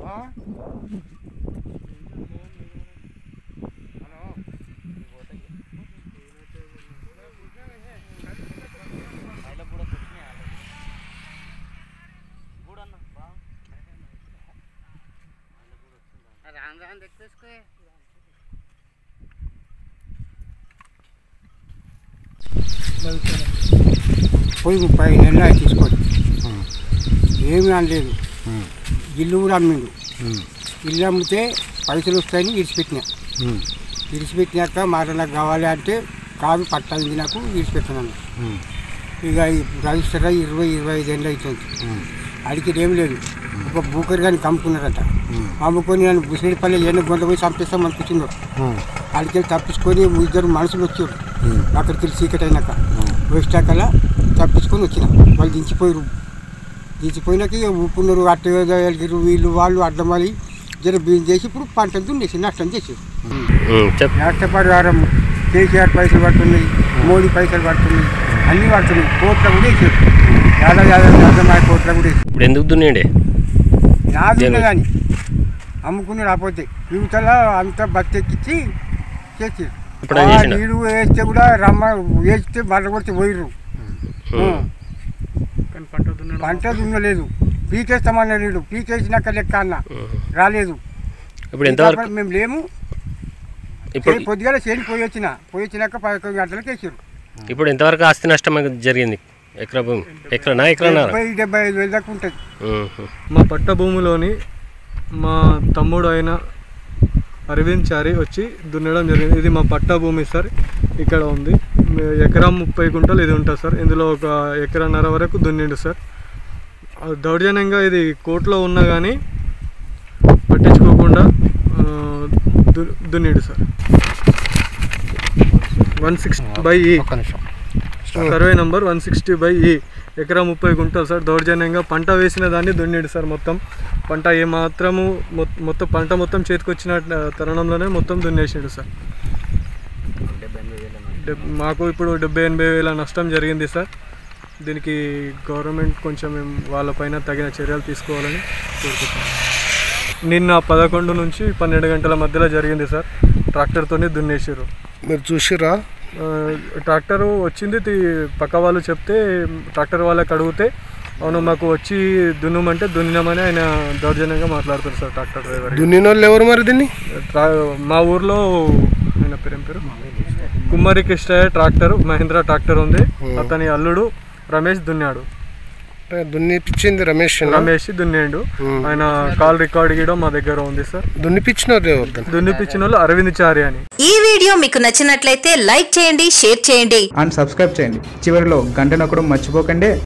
రాను రాను తెచ్చేసుకో పోయి ముప్పై నెలలు అయి తీసుకోండి ఏమీ అనలేదు ఇల్లు కూడా అమ్మిండు ఇల్లు అమ్మితే పైసలు వస్తాయని విడిచిపెట్టినా విడిచిపెట్టినాక మాట నాకు కావాలి అంటే కాదు పట్టాయింది నాకు విడిచిపెట్టినాను ఇక ఈ రిజిస్టర్ అయ్యి ఇరవై ఇరవై ఐదు ఏళ్ళు అవుతుంది అడిగి ఏం లేదు ఒక బూకర్ కానీ కమ్ముకున్నారట అమ్ముకొని నన్ను బుసిడిపల్లి ఎన్ని గొంత పోయి చంపేస్తాం అనిపించిందో అడికి తప్పించుకొని ఇద్దరు మనుషులు వచ్చారు అక్కడికి వెళ్ళి చీకటి అయినాక వేస్తాకల్లా తప్పించుకొని వచ్చిన వాళ్ళు దించిపోయారు దించిపోయినాక ఇక ఊపున్నారు అట్ట వెళ్ళారు వీళ్ళు వాళ్ళు అడ్డమని జర బియ్యం చేసి ఇప్పుడు పంట దున్నేసి నష్టం చేసి చెప్ నష్టపరిహారం కేసీఆర్ పైసలు పడుతున్నాయి మోడీ పైసలు పడుతున్నాయి అన్నీ పడుతున్నాయి కోట్ల కూడా వేసారు యాదవ్ యాదవ్ యాదవ్ కోట్ల కూడా వేసారు ఇప్పుడు ఎందుకు దున్నండి నాది దేని? కానీ అమ్ముకుని రాకపోతే యువతలో అంతా బత్తెక్కించి చేసారు ఇప్పుడు ఏం చేసిండు? నీళ్ళు వేస్తే కూడా రమ్మ వేస్తే మళ్ళీ కొడితే పోయిర్రు పంట దున్నలేదు పీకేస్తామన్న నీళ్ళు పీకేసినాక లెక్క అన్న రాలేదు ఇప్పుడు ఎంతవరకు కాబట్టి మేము లేము ఇప్పుడు చే- పొద్దుగాల చేని పోయి వచ్చిన పోయి వచ్చినాక పదకొండు గంటలకు వేసారు ఇప్పుడు ఎంతవరకు ఆస్తి నష్టం మీకు జరిగింది ఎకరా భూమి ఎకరనా ఎకరన్నారా డెబ్బై డెబ్బై ఐదు వేలు దాకా ఉంటుంది మా పట్ట భూమిలోని మా తమ్ముడు అయిన అరవింద్ చారి వచ్చి దున్నడం జరిగింది ఇది మా పట్ట భూమి సార్ ఇక్కడ ఉంది మే- ఎకరా ముప్పై గుంటలు ఇది ఉంటుంది సార్ ఇందులో ఒక ఎకరన్నర వరకు దున్నిండు సార్ ఆ దౌర్జన్యంగా ఇది కోర్టులో ఉన్నా కానీ పట్టించుకోకుండా ఆ, దు- దున్నిండు సార్ వన్ సిక్స్టీ బై ఈ survey number one sixty by ఈ ఎకరా ముప్పై గుంటలు సార్ దౌర్జన్యంగా పంట వేసిన దాన్ని దున్నిడు సార్ మొత్తం పంట ఏమాత్రము మొ- మొత్తం పంట మొత్తం చేతికొచ్చిన ఆ, తరుణంలోనే మొత్తం దున్నేసిండు సార్ డెబ్- మాకు ఇప్పుడు డెబ్బై ఎనభై వేల నష్టం జరిగింది సార్ దీనికి గవర్నమెంట్ కొంచెం ఏం వాళ్ళపైన తగిన చర్యలు తీసుకోవాలని కోరుకుంటున్నాను నిన్న పదకొండు నుంచి పన్నెండు గంటల మధ్యలో జరిగింది సార్ ట్రాక్టర్తోనే దున్నేసారు మీరు చూసిరా ఆ, ట్రాక్టర్ వచ్చింది తి- పక్క వాళ్ళు చెప్తే ట్రాక్టర్ వాళ్ళకి అడిగితే అవును మాకు వచ్చి దున్నమంటే దున్నినామని ఆయన దౌర్జన్యంగా మాట్లాడతారు సార్ ట్రాక్టర్ డ్రైవర్ దున్నిన వాళ్ళు ఎవరు మరి దీన్ని ట్రా- మా ఊర్లో ఆయన పేరు ఏం పేరు కుమ్మరి కృష్ణయ్య ట్రాక్టర్ మహేంద్ర ట్రాక్టర్ ఉంది అతని అల్లుడు రమేష్ దున్నాడు అంటే దున్నిపించింది రమేష్ ఏనా? రమేష్ దున్నేడు ఆయన కాల్ రికార్డ్ గీయడం మా దగ్గర ఉంది సార్ దున్నిపించినారు ఎవరు దాన్ని? దున్నిపించిన వాళ్ళు అరవింద్ చారి అని ఈ వీడియో మీకు నచ్చినట్లయితే లైక్ చేయండి షేర్ చేయండి అండ్ సబ్స్క్రైబ్ చేయండి చివరిలో గంట నొక్కడం మర్చిపోకండి